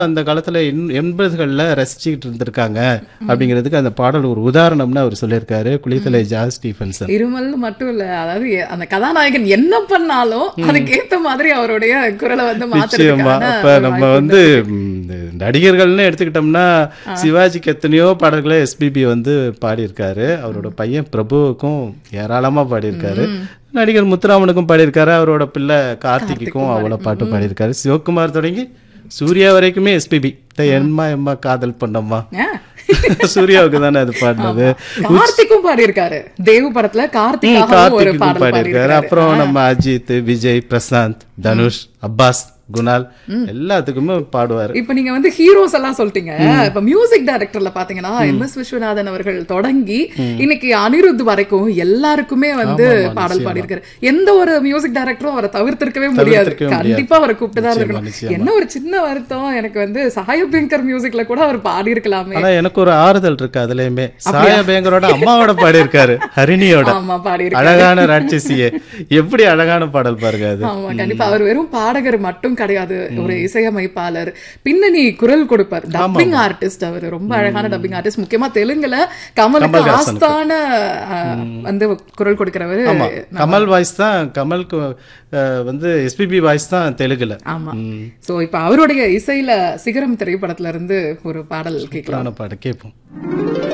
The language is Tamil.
அந்த காலத்துல எண்- எண்பதுகள்ல ரசிச்சுக்கிட்டு இருந்திருக்காங்க அப்படிங்கிறதுக்கு அந்த பாடல் ஒரு உதாரணம்னு அவர் சொல்லியிருக்காரு குளித்தலை ஜாஸ் ஸ்டீஃபன்சன் இருமல் மட்டும் இல்ல அதாவது எ- அந்த கதாநாயகன் என்ன பண்ணாலும் அதுக்கேத்த மாதிரி அவருடைய குரலை வந்து நிச்சயமா மாத்துறதுக்கான அப்ப ஒரு நம்ம வாய்ப்பு வந்து ம், இந்த நடிகர்கள்னு எடுத்துக்கிட்டோம்னா சிவாஜிக்கு எத்தனையோ பாடல்களை எஸ்பிபி வந்து பாடியிருக்காரு அவரோட பையன் பிரபுவுக்கும் ஏராளமா பாடியிருக்காரு நடிகர் முத்துராமனுக்கும் பாடியிருக்காரு அவரோட பிள்ளை கார்த்திக்குக்கும் அவ்வளோ பாட்டு பாடியிருக்காரு சிவகுமார் தொடங்கி சூர்யா வரைக்குமே எஸ்பிபி எம்மா எம்மா காதல் பண்ணம்மா ஆ. சூர்யாவுக்கு தானே அது பாடினது கார்த்திக்கும் பாடியிருக்காரு தேவு படத்துல கார்த்திகாவும் ஒரு கார்த்திக்கும் பாடல் பாடியிருக்காரு பாடியிருக்காரு அப்புறம் நம்ம அஜித் விஜய் பிரசாந்த் தனுஷ் அப்பாஸ் குணால் எல்லாத்துக்குமே பாடுவாரு இப்ப நீங்க வந்து ஹீரோஸ் எல்லாம் சொல்லிட்டீங்க இப்ப மியூசிக் டைரக்டர்ல பாத்தீங்கன்னா எம் எஸ் விஸ்வநாதன் அவர்கள் தொடங்கி இன்னைக்கு அனிருத் வரைக்கும் எல்லாருக்குமே வந்து பாடல் பாடியிருக்காரு எந்த ஒரு மியூசிக் டைரக்டரும் அவரை தவிர்த்திருக்கவே முடியாது தவிர்த்திருக்கவே முடியாது. கண்டிப்பா அவரை கூப்பிட்டு தான் நிச்சயமா, இருக்கணும் நிச்சயமா. என்ன ஒரு சின்ன வருத்தம் எனக்கு வந்து சாயபிங்கர் மியூசிக்ல கூட அவர் பாடி இருக்கலாமே ஆனா எனக்கு ஒரு ஆறுதல் இருக்கு அதுலயுமே சாயா பேங்கரோட அம்மாவோட பாடியிருக்காரு ஹரிணியோட ஆமா பாடி அழகான ராட்சசியே எப்படி அழகான பாடல் பாருங்க அது ஆமா கண்டிப்பா அவர் வெறும் பாடகர் மட்டும் கிடையாது ஒரு இசையமைப்பாளர் பின்னணி குரல் கொடுப்பார் டப்பிங் ஆர்டிஸ்ட் அவர் ரொம்ப அழகான டப்பிங் ஆர்டிஸ்ட் முக்கியமா தெலுங்குல கமலுக்கு கமல்ஹாசனுக்கு. ஆஸ்தான அஹ், வந்து குரல் கொடுக்கிறவர் ஆமா கமல் வாய்ஸ் தான் கமலுக்கு அஹ், வந்து எஸ்பிபி வாய்ஸ் தான் தெலுங்குல ஆமா சோ இப்ப அவருடைய இசையில சிகரம் திரைப்படத்துல இருந்து ஒரு பாடல் கேட்கலாம் புராண பாட்டு கேட்போம்